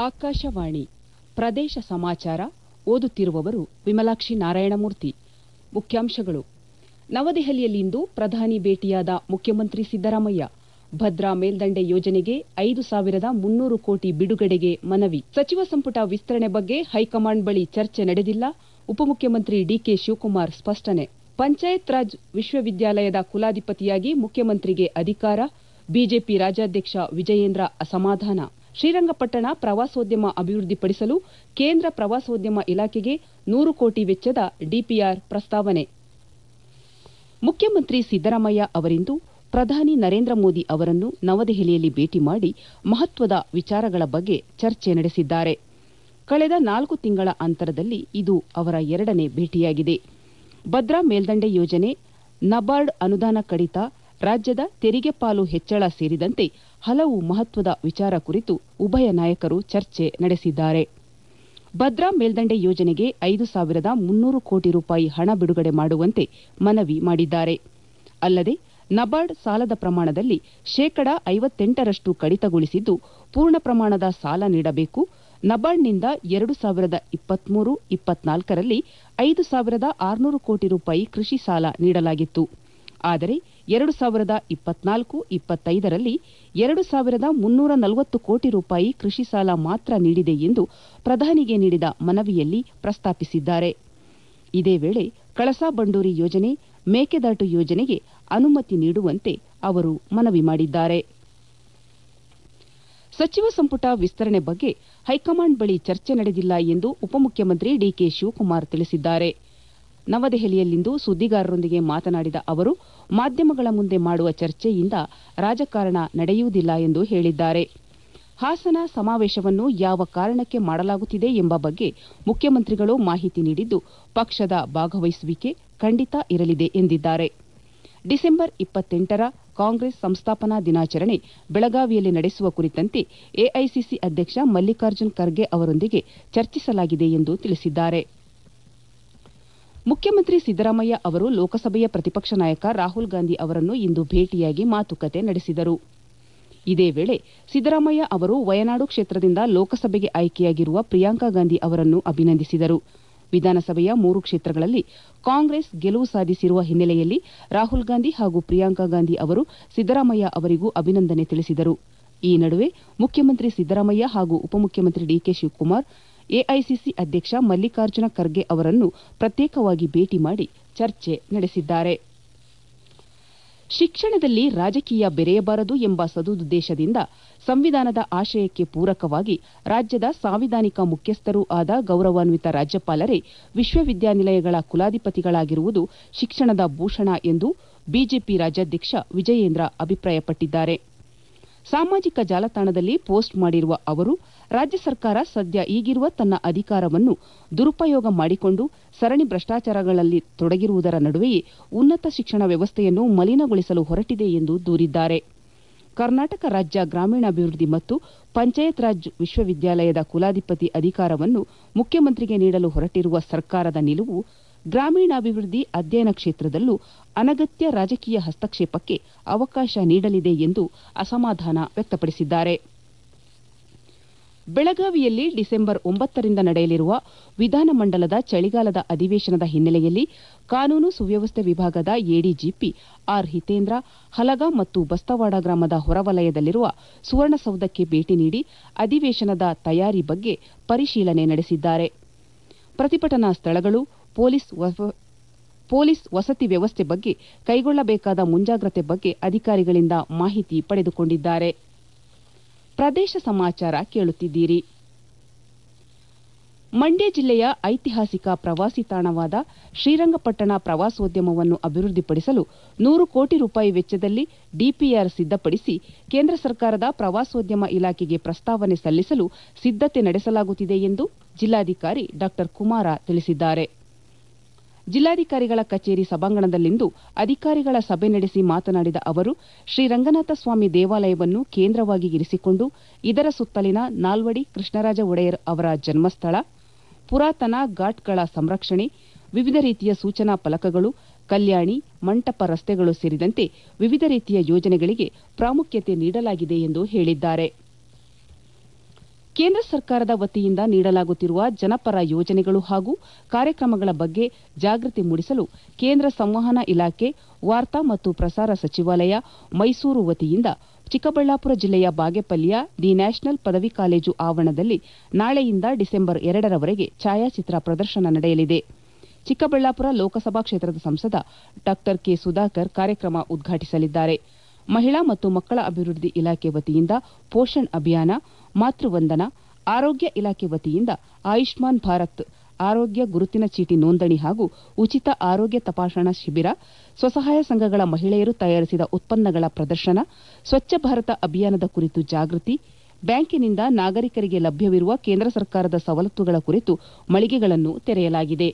ಆಕಾಶವಾಣಿ ಪ್ರದೇಶ ಸಮಾಚಾರ ಓದುತ್ತಿರುವವರು ವಿಮಲಾಕ್ಷಿ ನಾರಾಯಣಮೂರ್ತಿ ಮುಖ್ಯಾಂಶಗಳು ನವದೆಹಲಿಯಲ್ಲಿಂದು ಪ್ರಧಾನಿ ಭೇಟಿಯಾದ ಮುಖ್ಯಮಂತ್ರಿ ಸಿದ್ದರಾಮಯ್ಯ ಭದ್ರಾ ಮೇಲ್ದಂಡೆ ಯೋಜನೆಗೆ ಐದು ಸಾವಿರದ ಮುನ್ನೂರು ಕೋಟಿ ಬಿಡುಗಡೆಗೆ ಮನವಿ ಸಚಿವ ಸಂಪುಟ ವಿಸ್ತರಣೆ ಬಗ್ಗೆ ಹೈಕಮಾಂಡ್ ಬಳಿ ಚರ್ಚೆ ನಡೆದಿಲ್ಲ ಉಪಮುಖ್ಯಮಂತ್ರಿ ಡಿಕೆ ಶಿವಕುಮಾರ್ ಸ್ಪಷ್ಟನೆ ಪಂಚಾಯತ್ ರಾಜ್ ವಿಶ್ವವಿದ್ಯಾಲಯದ ಕುಲಾಧಿಪತಿಯಾಗಿ ಮುಖ್ಯಮಂತ್ರಿಗೆ ಅಧಿಕಾರ ಬಿಜೆಪಿ ರಾಜ್ಯಾಧ್ಯಕ್ಷ ವಿಜಯೇಂದ್ರ ಅಸಮಾಧಾನ ಶ್ರೀರಂಗಪಟ್ಟಣ ಪ್ರವಾಸೋದ್ಯಮ ಅಭಿವೃದ್ಧಿಪಡಿಸಲು ಕೇಂದ್ರ ಪ್ರವಾಸೋದ್ಯಮ ಇಲಾಖೆಗೆ ನೂರು ಕೋಟಿ ವೆಚ್ಚದ ಡಿಪಿಆರ್ ಪ್ರಸ್ತಾವನೆ ಮುಖ್ಯಮಂತ್ರಿ ಸಿದ್ದರಾಮಯ್ಯ ಅವರಿಂದು ಪ್ರಧಾನಿ ನರೇಂದ್ರ ಮೋದಿ ಅವರನ್ನು ನವದೆಹಲಿಯಲ್ಲಿ ಭೇಟಿ ಮಾಡಿ ಮಹತ್ವದ ವಿಚಾರಗಳ ಬಗ್ಗೆ ಚರ್ಚೆ ನಡೆಸಿದ್ದಾರೆ ಕಳೆದ ನಾಲ್ಕು ತಿಂಗಳ ಅಂತರದಲ್ಲಿ ಇದು ಅವರ ಎರಡನೇ ಭೇಟಿಯಾಗಿದೆ ಭದ್ರಾ ಮೇಲ್ದಂಡೆ ಯೋಜನೆ ನಬಾರ್ಡ್ ಅನುದಾನ ಕಡಿತ ರಾಜ್ಯದ ತೆರಿಗೆ ಪಾಲು ಹೆಚ್ಚಳ ಸೇರಿದಂತೆ ಹಲವು ಮಹತ್ವದ ವಿಚಾರ ಕುರಿತು ಉಭಯ ನಾಯಕರು ಚರ್ಚೆ ನಡೆಸಿದ್ದಾರೆ ಭದ್ರಾ ಮೇಲ್ದಂಡೆ ಯೋಜನೆಗೆ ಐದು ಸಾವಿರದ ಮುನ್ನೂರು ಕೋಟಿ ರೂಪಾಯಿ ಹಣ ಬಿಡುಗಡೆ ಮಾಡುವಂತೆ ಮನವಿ ಮಾಡಿದ್ದಾರೆ ಅಲ್ಲದೆ ನಬಾರ್ಡ್ ಸಾಲದ ಪ್ರಮಾಣದಲ್ಲಿ ಶೇಕಡ ಐವತ್ತೆಂಟರಷ್ಟು ಕಡಿತಗೊಳಿಸಿದ್ದು ಪೂರ್ಣ ಪ್ರಮಾಣದ ಸಾಲ ನೀಡಬೇಕು ನಬಾರ್ಡ್ನಿಂದ ಎರಡು ಸಾವಿರದ ಇಪ್ಪತ್ಮೂರು ಇಪ್ಪತ್ನಾಲ್ಕರಲ್ಲಿ ಐದು ಸಾವಿರದ ಆರುನೂರು ಕೋಟಿ ರೂಪಾಯಿ ಕೃಷಿ ಸಾಲ ನೀಡಲಾಗಿತ್ತು ಆದರೆ ಎರಡು ಸಾವಿರದ ಇಪ್ಪತ್ನಾಲ್ಕು ಇಪ್ಪತ್ತೈದರಲ್ಲಿ ಎರಡು ಸಾವಿರದ ಮುನ್ನೂರ ನಲವತ್ತು ಕೋಟಿ ರೂಪಾಯಿ ಕೃಷಿ ಸಾಲ ಮಾತ್ರ ನೀಡಿದೆ ಎಂದು ಪ್ರಧಾನಿಗೆ ನೀಡಿದ ಮನವಿಯಲ್ಲಿ ಪ್ರಸ್ತಾಪಿಸಿದ್ದಾರೆ ಇದೇ ವೇಳೆ ಕಳಸಾ ಬಂಡೂರಿ ಯೋಜನೆ ಮೇಕೆದಾಟು ಯೋಜನೆಗೆ ಅನುಮತಿ ನೀಡುವಂತೆ ಅವರು ಮನವಿ ಮಾಡಿದ್ದಾರೆ ಸಚಿವ ಸಂಪುಟ ವಿಸ್ತರಣೆ ಬಗ್ಗೆ ಹೈಕಮಾಂಡ್ ಬಳಿ ಚರ್ಚೆ ನಡೆದಿಲ್ಲ ಎಂದು ಉಪಮುಖ್ಯಮಂತ್ರಿ ಡಿಕೆ ಶಿವಕುಮಾರ್ ತಿಳಿಸಿದ್ದಾರೆ ನವದೆಹಲಿಯಲ್ಲಿಂದು ಸುದ್ದಿಗಾರರೊಂದಿಗೆ ಮಾತನಾಡಿದ ಅವರು ಮಾಧ್ಯಮಗಳ ಮುಂದೆ ಮಾಡುವ ಚರ್ಚೆಯಿಂದ ರಾಜಕಾರಣ ನಡೆಯುವುದಿಲ್ಲ ಎಂದು ಹೇಳಿದ್ದಾರೆ ಹಾಸನ ಸಮಾವೇಶವನ್ನು ಯಾವ ಕಾರಣಕ್ಕೆ ಮಾಡಲಾಗುತ್ತಿದೆ ಎಂಬ ಬಗ್ಗೆ ಮುಖ್ಯಮಂತ್ರಿಗಳು ಮಾಹಿತಿ ನೀಡಿದ್ದು ಪಕ್ಷದ ಭಾಗವಹಿಸುವಿಕೆ ಖಂಡಿತ ಇರಲಿದೆ ಎಂದಿದ್ದಾರೆ ಡಿಸೆಂಬರ್ ಇಪ್ಪತ್ತೆಂಟರ ಕಾಂಗ್ರೆಸ್ ಸಂಸ್ಥಾಪನಾ ದಿನಾಚರಣೆ ಬೆಳಗಾವಿಯಲ್ಲಿ ನಡೆಸುವ ಕುರಿತಂತೆ ಎಐಸಿಸಿ ಅಧ್ಯಕ್ಷ ಮಲ್ಲಿಕಾರ್ಜುನ್ ಖರ್ಗೆ ಅವರೊಂದಿಗೆ ಚರ್ಚಿಸಲಾಗಿದೆ ಎಂದು ತಿಳಿಸಿದ್ದಾರೆ ಮುಖ್ಯಮಂತ್ರಿ ಸಿದ್ದರಾಮಯ್ಯ ಅವರು ಲೋಕಸಭೆಯ ಪ್ರತಿಪಕ್ಷ ನಾಯಕ ರಾಹುಲ್ ಗಾಂಧಿ ಅವರನ್ನು ಇಂದು ಭೇಟಿಯಾಗಿ ಮಾತುಕತೆ ನಡೆಸಿದರು ಇದೇ ವೇಳೆ ಸಿದ್ದರಾಮಯ್ಯ ಅವರು ವಯನಾಡು ಕ್ಷೇತ್ರದಿಂದ ಲೋಕಸಭೆಗೆ ಆಯ್ಕೆಯಾಗಿರುವ ಪ್ರಿಯಾಂಕಾ ಗಾಂಧಿ ಅವರನ್ನು ಅಭಿನಂದಿಸಿದರು ವಿಧಾನಸಭೆಯ ಮೂರು ಕ್ಷೇತ್ರಗಳಲ್ಲಿ ಕಾಂಗ್ರೆಸ್ ಗೆಲುವು ಸಾಧಿಸಿರುವ ಹಿನ್ನೆಲೆಯಲ್ಲಿ ರಾಹುಲ್ ಗಾಂಧಿ ಹಾಗೂ ಪ್ರಿಯಾಂಕಾ ಗಾಂಧಿ ಅವರು ಸಿದ್ದರಾಮಯ್ಯ ಅವರಿಗೂ ಅಭಿನಂದನೆ ತಿಳಿಸಿದರು ಈ ನಡುವೆ ಮುಖ್ಯಮಂತ್ರಿ ಸಿದ್ದರಾಮಯ್ಯ ಹಾಗೂ ಉಪಮುಖ್ಯಮಂತ್ರಿ ಡಿಕೆ ಶಿವಕುಮಾರ್ ಎಐಸಿಸಿ ಅಧ್ಯಕ್ಷ ಮಲ್ಲಿಕಾರ್ಜುನ ಖರ್ಗೆ ಅವರನ್ನು ಪ್ರತ್ಯೇಕವಾಗಿ ಭೇಟಿ ಮಾಡಿ ಚರ್ಚೆ ನಡೆಸಿದ್ದಾರೆ ಶಿಕ್ಷಣದಲ್ಲಿ ರಾಜಕೀಯ ಬೆರೆಯಬಾರದು ಎಂಬ ಸದುದ್ದೇಶದಿಂದ ಸಂವಿಧಾನದ ಆಶಯಕ್ಕೆ ಪೂರಕವಾಗಿ ರಾಜ್ಯದ ಸಾಂವಿಧಾನಿಕ ಮುಖ್ಯಸ್ಥರೂ ಆದ ಗೌರವಾನ್ವಿತ ರಾಜ್ಯಪಾಲರೇ ವಿಶ್ವವಿದ್ಯಾನಿಲಯಗಳ ಕುಲಾಧಿಪತಿಗಳಾಗಿರುವುದು ಶಿಕ್ಷಣದ ಭೂಷಣ ಎಂದು ಬಿಜೆಪಿ ರಾಜ್ಯಾಧ್ಯಕ್ಷ ವಿಜಯೇಂದ್ರ ಅಭಿಪ್ರಾಯಪಟ್ಟಿದ್ದಾರೆ ಸಾಮಾಜಿಕ ಜಾಲತಾಣದಲ್ಲಿ ಪೋಸ್ಟ್ ಮಾಡಿರುವ ಅವರು ರಾಜ್ಯ ಸರ್ಕಾರ ಸದ್ಯ ಈಗಿರುವ ತನ್ನ ಅಧಿಕಾರವನ್ನು ದುರುಪಯೋಗ ಮಾಡಿಕೊಂಡು ಸರಣಿ ಭ್ರಷ್ಟಾಚಾರಗಳಲ್ಲಿ ತೊಡಗಿರುವುದರ ನಡುವೆಯೇ ಉನ್ನತ ಶಿಕ್ಷಣ ವ್ಯವಸ್ಥೆಯನ್ನು ಮಲಿನಗೊಳಿಸಲು ಹೊರಟಿದೆ ಎಂದು ದೂರಿದ್ದಾರೆ ಕರ್ನಾಟಕ ರಾಜ್ಯ ಗ್ರಾಮೀಣಾಭಿವೃದ್ಧಿ ಮತ್ತು ಪಂಚಾಯತ್ ರಾಜ್ ವಿಶ್ವವಿದ್ಯಾಲಯದ ಕುಲಾಧಿಪತಿ ಅಧಿಕಾರವನ್ನು ಮುಖ್ಯಮಂತ್ರಿಗೆ ನೀಡಲು ಹೊರಟಿರುವ ಸರ್ಕಾರದ ನಿಲುವು ಗ್ರಾಮೀಣಾಭಿವೃದ್ಧಿ ಅಧ್ಯಯನ ಕ್ಷೇತ್ರದಲ್ಲೂ ಅನಗತ್ಯ ರಾಜಕೀಯ ಹಸ್ತಕ್ಷೇಪಕ್ಕೆ ಅವಕಾಶ ನೀಡಲಿದೆ ಎಂದು ಅಸಮಾಧಾನ ವ್ಯಕ್ತಪಡಿಸಿದ್ದಾರೆ ಬೆಳಗಾವಿಯಲ್ಲಿ ಡಿಸೆಂಬರ್ ಒಂಬತ್ತರಿಂದ ನಡೆಯಲಿರುವ ವಿಧಾನಮಂಡಲದ ಚಳಿಗಾಲದ ಅಧಿವೇಶನದ ಹಿನ್ನೆಲೆಯಲ್ಲಿ ಕಾನೂನು ಸುವ್ಯವಸ್ಥೆ ವಿಭಾಗದ ಎಡಿಜಿಪಿ ಆರ್ ಹಿತೇಂದ್ರ ಹಲಗಾ ಮತ್ತು ಬಸ್ತವಾಡ ಗ್ರಾಮದ ಹೊರವಲಯದಲ್ಲಿರುವ ಸುವರ್ಣಸೌಧಕ್ಕೆ ಭೇಟಿ ನೀಡಿ ಅಧಿವೇಶನದ ತಯಾರಿ ಬಗ್ಗೆ ಪರಿಶೀಲನೆ ನಡೆಸಿದ್ದಾರೆ ಪ್ರತಿಭಟನಾ ಸ್ಥಳಗಳು ಪೊಲೀಸ್ ವಸತಿ ವ್ಯವಸ್ಥೆ ಬಗ್ಗೆ ಕೈಗೊಳ್ಳಬೇಕಾದ ಮುಂಜಾಗ್ರತೆ ಬಗ್ಗೆ ಅಧಿಕಾರಿಗಳಿಂದ ಮಾಹಿತಿ ಪಡೆದುಕೊಂಡಿದ್ದಾರೆ ಪ್ರದೇಶ ಸಮಾಚಾರ ಕೇಳುತ್ತಿದ್ದೀರಿ ಮಂಡ್ಯ ಜಿಲ್ಲೆಯ ಐತಿಹಾಸಿಕ ಪ್ರವಾಸಿ ತಾಣವಾದ ಶ್ರೀರಂಗಪಟ್ಟಣ ಪ್ರವಾಸೋದ್ಯಮವನ್ನು ಅಭಿವೃದ್ಧಿಪಡಿಸಲು ನೂರು ಕೋಟಿ ರೂಪಾಯಿ ವೆಚ್ಚದಲ್ಲಿ ಡಿಪಿಆರ್ ಸಿದ್ದಪಡಿಸಿ ಕೇಂದ್ರ ಸರ್ಕಾರದ ಪ್ರವಾಸೋದ್ಯಮ ಇಲಾಖೆಗೆ ಪ್ರಸ್ತಾವನೆ ಸಲ್ಲಿಸಲು ಸಿದ್ದತೆ ನಡೆಸಲಾಗುತ್ತಿದೆ ಎಂದು ಜಿಲ್ಲಾಧಿಕಾರಿ ಡಾ ಕುಮಾರ ತಿಳಿಸಿದ್ದಾರೆ ಜಿಲ್ಲಾಧಿಕಾರಿಗಳ ಕಚೇರಿ ಸಭಾಂಗಣದಲ್ಲಿಂದು ಅಧಿಕಾರಿಗಳ ಸಭೆ ನಡೆಸಿ ಮಾತನಾಡಿದ ಅವರು ಶ್ರೀರಂಗನಾಥ ಸ್ವಾಮಿ ದೇವಾಲಯವನ್ನು ಕೇಂದ್ರವಾಗಿ ಇರಿಸಿಕೊಂಡು ಇದರ ಸುತ್ತಲಿನ ನಾಲ್ವಡಿ ಕೃಷ್ಣರಾಜ ಒಡೆಯರ್ ಅವರ ಜನ್ಮಸ್ಥಳ ಪುರಾತನ ಘಾಟ್ಗಳ ಸಂರಕ್ಷಣೆ ವಿವಿಧ ರೀತಿಯ ಸೂಚನಾ ಫಲಕಗಳು ಕಲ್ಯಾಣಿ ಮಂಟಪ ರಸ್ತೆಗಳು ಸೇರಿದಂತೆ ವಿವಿಧ ರೀತಿಯ ಯೋಜನೆಗಳಿಗೆ ಪ್ರಾಮುಖ್ಯತೆ ನೀಡಲಾಗಿದೆ ಎಂದು ಹೇಳಿದ್ದಾರೆ ಕೇಂದ್ರ ಸರ್ಕಾರದ ವತಿಯಿಂದ ನೀಡಲಾಗುತ್ತಿರುವ ಜನಪರ ಯೋಜನೆಗಳು ಹಾಗೂ ಕಾರ್ಯಕ್ರಮಗಳ ಬಗ್ಗೆ ಜಾಗೃತಿ ಮೂಡಿಸಲು ಕೇಂದ್ರ ಸಂವಹನ ಇಲಾಖೆ ವಾರ್ತಾ ಮತ್ತು ಪ್ರಸಾರ ಸಚಿವಾಲಯ ಮೈಸೂರು ವತಿಯಿಂದ ಚಿಕ್ಕಬಳ್ಳಾಪುರ ಜಿಲ್ಲೆಯ ಬಾಗೇಪಲ್ಲಿಯ ದಿ ನ್ಯಾಷನಲ್ ಪದವಿ ಕಾಲೇಜು ಆವರಣದಲ್ಲಿ ನಾಳೆಯಿಂದ ಡಿಸೆಂಬರ್ ಎರಡರವರೆಗೆ ಛಾಯಾಚಿತ್ರ ಪ್ರದರ್ಶನ ನಡೆಯಲಿದೆ ಚಿಕ್ಕಬಳ್ಳಾಪುರ ಲೋಕಸಭಾ ಕ್ಷೇತ್ರದ ಸಂಸದ ಡಾ ಕೆ ಸುಧಾಕರ್ ಕಾರ್ಯಕ್ರಮ ಉದ್ಘಾಟಿಸಲಿದ್ದಾರೆ ಮಹಿಳಾ ಮತ್ತು ಮಕ್ಕಳ ಅಭಿವೃದ್ಧಿ ಇಲಾಖೆ ವತಿಯಿಂದ ಪೋಷಣ್ ಅಭಿಯಾನ ಮಾತೃವಂದನ ಆರೋಗ್ಯ ಇಲಾಖೆ ವತಿಯಿಂದ ಆಯುಷ್ಮಾನ್ ಭಾರತ್ ಆರೋಗ್ಯ ಗುರುತಿನ ಚೀಟಿ ನೋಂದಣಿ ಹಾಗೂ ಉಚಿತ ಆರೋಗ್ಯ ತಪಾಸಣಾ ಶಿಬಿರ ಸ್ವಸಹಾಯ ಸಂಘಗಳ ಮಹಿಳೆಯರು ತಯಾರಿಸಿದ ಉತ್ಪನ್ನಗಳ ಪ್ರದರ್ಶನ ಸ್ವಚ್ಛ ಭಾರತ ಅಭಿಯಾನದ ಕುರಿತು ಜಾಗೃತಿ ಬ್ಯಾಂಕಿನಿಂದ ನಾಗರಿಕರಿಗೆ ಲಭ್ಯವಿರುವ ಕೇಂದ್ರ ಸರ್ಕಾರದ ಸವಲತ್ತುಗಳ ಕುರಿತು ಮಳಿಗೆಗಳನ್ನು ತೆರೆಯಲಾಗಿದೆ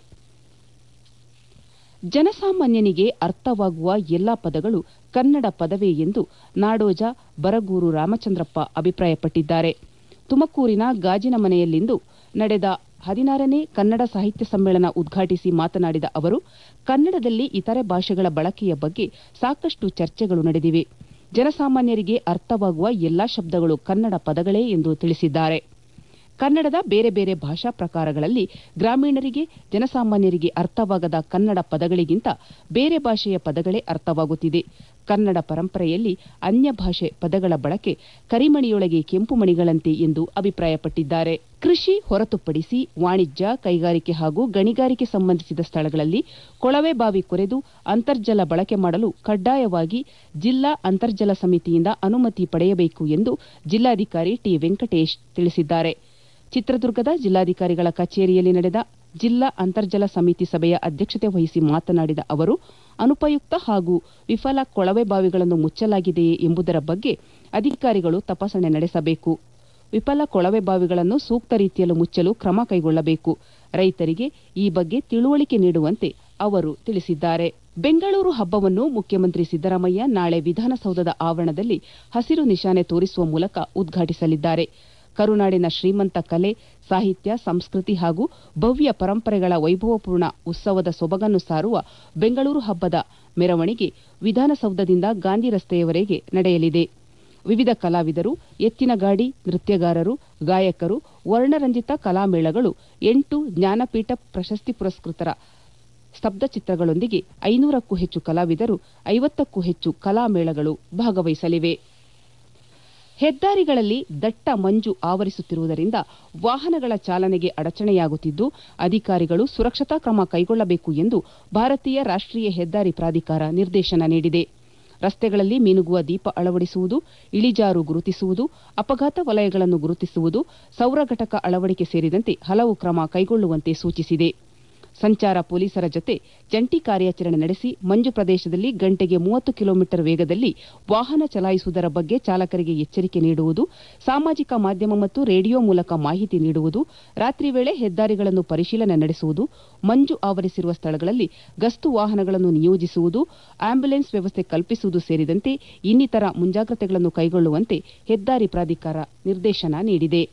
ಜನಸಾಮಾನ್ಯನಿಗೆ ಅರ್ಥವಾಗುವ ಎಲ್ಲಾ ಪದಗಳು ಕನ್ನಡ ಪದವೇ ಎಂದು ನಾಡೋಜ ಬರಗೂರು ರಾಮಚಂದ್ರಪ್ಪ ಅಭಿಪ್ರಾಯಪಟ್ಟಿದ್ದಾರೆ ತುಮಕೂರಿನ ಗಾಜಿನ ಮನೆಯಲ್ಲಿಂದು ನಡೆದ ಹದಿನಾರನೇ ಕನ್ನಡ ಸಾಹಿತ್ಯ ಸಮ್ಮೇಳನ ಉದ್ಘಾಟಿಸಿ ಮಾತನಾಡಿದ ಅವರು ಕನ್ನಡದಲ್ಲಿ ಇತರೆ ಭಾಷೆಗಳ ಬಳಕೆಯ ಬಗ್ಗೆ ಸಾಕಷ್ಟು ಚರ್ಚೆಗಳು ನಡೆದಿವೆ ಜನಸಾಮಾನ್ಯರಿಗೆ ಅರ್ಥವಾಗುವ ಎಲ್ಲಾ ಶಬ್ದಗಳು ಕನ್ನಡ ಪದಗಳೇ ಎಂದು ತಿಳಿಸಿದ್ದಾರೆ ಕನ್ನಡದ ಬೇರೆ ಬೇರೆ ಭಾಷಾ ಪ್ರಕಾರಗಳಲ್ಲಿ ಗ್ರಾಮೀಣರಿಗೆ ಜನಸಾಮಾನ್ಯರಿಗೆ ಅರ್ಥವಾಗದ ಕನ್ನಡ ಪದಗಳಿಗಿಂತ ಬೇರೆ ಭಾಷೆಯ ಪದಗಳೇ ಅರ್ಥವಾಗುತ್ತಿದೆ ಕನ್ನಡ ಪರಂಪರೆಯಲ್ಲಿ ಅನ್ಯ ಭಾಷೆ ಪದಗಳ ಬಳಕೆ ಕರಿಮಣಿಯೊಳಗೆ ಕೆಂಪು ಮಣಿಗಳಂತೆ ಎಂದು ಅಭಿಪ್ರಾಯಪಟ್ಟಿದ್ದಾರೆ ಕೃಷಿ ಹೊರತುಪಡಿಸಿ ವಾಣಿಜ್ಯ ಕೈಗಾರಿಕೆ ಹಾಗೂ ಗಣಿಗಾರಿಕೆ ಸಂಬಂಧಿಸಿದ ಸ್ಥಳಗಳಲ್ಲಿ ಕೊಳವೆ ಬಾವಿ ಕೊರೆದು ಅಂತರ್ಜಲ ಬಳಕೆ ಮಾಡಲು ಕಡ್ಡಾಯವಾಗಿ ಜಿಲ್ಲಾ ಅಂತರ್ಜಲ ಸಮಿತಿಯಿಂದ ಅನುಮತಿ ಪಡೆಯಬೇಕು ಎಂದು ಜಿಲ್ಲಾಧಿಕಾರಿ ಟಿ ವೆಂಕಟೇಶ್ ತಿಳಿಸಿದ್ದಾರೆ ಚಿತ್ರದುರ್ಗದ ಜಿಲ್ಲಾಧಿಕಾರಿಗಳ ಕಚೇರಿಯಲ್ಲಿ ನಡೆದ ಜಿಲ್ಲಾ ಅಂತರ್ಜಲ ಸಮಿತಿ ಸಭೆಯ ಅಧ್ಯಕ್ಷತೆ ವಹಿಸಿ ಮಾತನಾಡಿದ ಅವರು ಅನುಪಯುಕ್ತ ಹಾಗೂ ವಿಫಲ ಕೊಳವೆ ಬಾವಿಗಳನ್ನು ಮುಚ್ಚಲಾಗಿದೆಯೇ ಎಂಬುದರ ಬಗ್ಗೆ ಅಧಿಕಾರಿಗಳು ತಪಾಸಣೆ ನಡೆಸಬೇಕು ವಿಫಲ ಕೊಳವೆ ಬಾವಿಗಳನ್ನು ಸೂಕ್ತ ರೀತಿಯಲ್ಲಿ ಮುಚ್ಚಲು ಕ್ರಮ ಕೈಗೊಳ್ಳಬೇಕು ರೈತರಿಗೆ ಈ ಬಗ್ಗೆ ತಿಳುವಳಿಕೆ ನೀಡುವಂತೆ ಅವರು ತಿಳಿಸಿದ್ದಾರೆ ಬೆಂಗಳೂರು ಹಬ್ಬವನ್ನು ಮುಖ್ಯಮಂತ್ರಿ ಸಿದ್ದರಾಮಯ್ಯ ನಾಳೆ ವಿಧಾನಸೌಧದ ಆವರಣದಲ್ಲಿ ಹಸಿರು ನಿಶಾನೆ ತೋರಿಸುವ ಮೂಲಕ ಉದ್ಘಾಟಿಸಲಿದ್ದಾರೆ ಕರುನಾಡಿನ ಶ್ರೀಮಂತ ಕಲೆ ಸಾಹಿತ್ಯ ಸಂಸ್ಕೃತಿ ಹಾಗೂ ಭವ್ಯ ಪರಂಪರೆಗಳ ವೈಭವಪೂರ್ಣ ಉತ್ಸವದ ಸೊಬಗನ್ನು ಸಾರುವ ಬೆಂಗಳೂರು ಹಬ್ಬದ ಮೆರವಣಿಗೆ ವಿಧಾನಸೌಧದಿಂದ ಗಾಂಧಿ ರಸ್ತೆಯವರೆಗೆ ನಡೆಯಲಿದೆ ವಿವಿಧ ಕಲಾವಿದರು ಎತ್ತಿನ ಗಾಡಿ ನೃತ್ಯಗಾರರು ಗಾಯಕರು ವರ್ಣರಂಜಿತ ಕಲಾಮೇಳಗಳು ಎಂಟು ಜ್ಞಾನಪೀಠ ಪ್ರಶಸ್ತಿ ಪುರಸ್ಕೃತರ ಸ್ತಬ್ಧಚಿತ್ರಗಳೊಂದಿಗೆ ಐನೂರಕ್ಕೂ ಹೆಚ್ಚು ಕಲಾವಿದರು ಐವತ್ತಕ್ಕೂ ಹೆಚ್ಚು ಕಲಾಮೇಳಗಳು ಭಾಗವಹಿಸಲಿವೆ ಹೆದ್ದಾರಿಗಳಲ್ಲಿ ದಟ್ಟ ಮಂಜು ಆವರಿಸುತ್ತಿರುವುದರಿಂದ ವಾಹನಗಳ ಚಾಲನೆಗೆ ಅಡಚಣೆಯಾಗುತ್ತಿದ್ದು ಅಧಿಕಾರಿಗಳು ಸುರಕ್ಷತಾ ಕ್ರಮ ಕೈಗೊಳ್ಳಬೇಕು ಎಂದು ಭಾರತೀಯ ರಾಷ್ಟೀಯ ಹೆದ್ದಾರಿ ಪ್ರಾಧಿಕಾರ ನಿರ್ದೇಶನ ನೀಡಿದೆ ರಸ್ತೆಗಳಲ್ಲಿ ಮಿನುಗುವ ದೀಪ ಅಳವಡಿಸುವುದು ಇಳಿಜಾರು ಗುರುತಿಸುವುದು ಅಪಘಾತ ವಲಯಗಳನ್ನು ಗುರುತಿಸುವುದು ಸೌರ ಘಟಕ ಅಳವಡಿಕೆ ಸೇರಿದಂತೆ ಹಲವು ಕ್ರಮ ಕೈಗೊಳ್ಳುವಂತೆ ಸೂಚಿಸಿದೆ ಸಂಚಾರ ಪೊಲೀಸರ ಜೊತೆ ಜಂಟಿ ಕಾರ್ಯಾಚರಣೆ ನಡೆಸಿ ಮಂಜು ಪ್ರದೇಶದಲ್ಲಿ ಗಂಟೆಗೆ ಮೂವತ್ತು ಕಿಲೋಮೀಟರ್ ವೇಗದಲ್ಲಿ ವಾಹನ ಚಲಾಯಿಸುವುದರ ಬಗ್ಗೆ ಚಾಲಕರಿಗೆ ಎಚ್ಚರಿಕೆ ನೀಡುವುದು ಸಾಮಾಜಿಕ ಮಾಧ್ಯಮ ಮತ್ತು ರೇಡಿಯೋ ಮೂಲಕ ಮಾಹಿತಿ ನೀಡುವುದು ರಾತ್ರಿ ವೇಳೆ ಹೆದ್ದಾರಿಗಳನ್ನು ಪರಿಶೀಲನೆ ನಡೆಸುವುದು ಮಂಜು ಆವರಿಸಿರುವ ಸ್ಥಳಗಳಲ್ಲಿ ಗಸ್ತು ವಾಹನಗಳನ್ನು ನಿಯೋಜಿಸುವುದು ಆಂಬ್ಯುಲೆನ್ಸ್ ವ್ಯವಸ್ಥೆ ಕಲ್ಪಿಸುವುದು ಸೇರಿದಂತೆ ಇನ್ನಿತರ ಮುಂಜಾಗ್ರತೆಗಳನ್ನು ಕೈಗೊಳ್ಳುವಂತೆ ಹೆದ್ದಾರಿ ಪ್ರಾಧಿಕಾರ ನಿರ್ದೇಶನ ನೀಡಿದೆ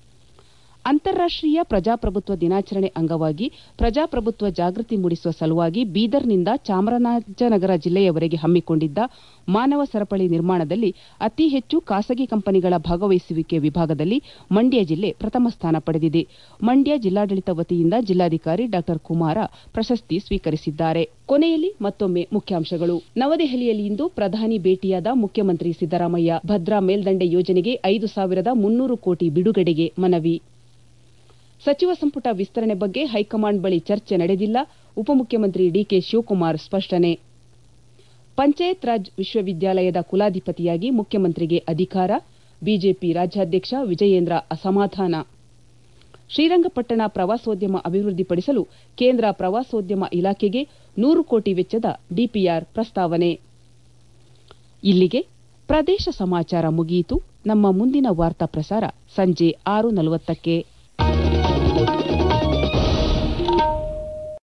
ಅಂತಾರಾಷ್ಟೀಯ ಪ್ರಜಾಪ್ರಭುತ್ವ ದಿನಾಚರಣೆ ಅಂಗವಾಗಿ ಪ್ರಜಾಪ್ರಭುತ್ವ ಜಾಗೃತಿ ಮೂಡಿಸುವ ಸಲುವಾಗಿ ಬೀದರ್ನಿಂದ ಚಾಮರಾಜನಗರ ಜಿಲ್ಲೆಯವರೆಗೆ ಹಮ್ಮಿಕೊಂಡಿದ್ದ ಮಾನವ ಸರಪಳಿ ನಿರ್ಮಾಣದಲ್ಲಿ ಅತಿ ಹೆಚ್ಚು ಖಾಸಗಿ ಕಂಪನಿಗಳ ಭಾಗವಹಿಸುವಿಕೆ ವಿಭಾಗದಲ್ಲಿ ಮಂಡ್ಯ ಜಿಲ್ಲೆ ಪ್ರಥಮ ಸ್ಥಾನ ಪಡೆದಿದೆ ಮಂಡ್ಯ ಜಿಲ್ಲಾಡಳಿತ ವತಿಯಿಂದ ಜಿಲ್ಲಾಧಿಕಾರಿ ಡಾ ಕುಮಾರ ಪ್ರಶಸ್ತಿ ಸ್ವೀಕರಿಸಿದ್ದಾರೆ ಕೊನೆಯಲ್ಲಿ ಮತ್ತೊಮ್ಮೆ ಮುಖ್ಯಾಂಶಗಳು ನವದೆಹಲಿಯಲ್ಲಿ ಇಂದು ಪ್ರಧಾನಿ ಭೇಟಿಯಾದ ಮುಖ್ಯಮಂತ್ರಿ ಸಿದ್ದರಾಮಯ್ಯ ಭದ್ರಾ ಮೇಲ್ದಂಡೆ ಯೋಜನೆಗೆ ಐದು ಸಾವಿರದ ಮುನ್ನೂರು ಕೋಟಿ ಬಿಡುಗಡೆಗೆ ಮನವಿ ಸಚಿವ ಸಂಪುಟ ವಿಸ್ತರಣೆ ಬಗ್ಗೆ ಹೈಕಮಾಂಡ್ ಬಳಿ ಚರ್ಚೆ ನಡೆದಿಲ್ಲ ಉಪಮುಖ್ಯಮಂತ್ರಿ ಡಿಕೆ ಶಿವಕುಮಾರ್ ಸ್ಪಷ್ಟನೆ ಪಂಚಾಯತ್ ರಾಜ್ ವಿಶ್ವವಿದ್ಯಾಲಯದ ಕುಲಾಧಿಪತಿಯಾಗಿ ಮುಖ್ಯಮಂತ್ರಿಗೆ ಅಧಿಕಾರ ಬಿಜೆಪಿ ರಾಜ್ಯಾಧ್ಯಕ್ಷ ವಿಜಯೇಂದ್ರ ಅಸಮಾಧಾನ ಶ್ರೀರಂಗಪಟ್ಟಣ ಪ್ರವಾಸೋದ್ಯಮ ಅಭಿವೃದ್ಧಿಪಡಿಸಲು ಕೇಂದ್ರ ಪ್ರವಾಸೋದ್ಯಮ ಇಲಾಖೆಗೆ ನೂರು ಕೋಟಿ ವೆಚ್ಚದ ಡಿಪಿಆರ್ ಪ್ರಸ್ತಾವನೆ ಇಲ್ಲಿಗೆ ಪ್ರದೇಶ ಸಮಾಚಾರ ಮುಗಿಯಿತು ನಮ್ಮ ಮುಂದಿನ ವಾರ್ತಾ ಪ್ರಸಾರ ಸಂಜೆ ಆರು ನಲವತ್ತಕ್ಕೆ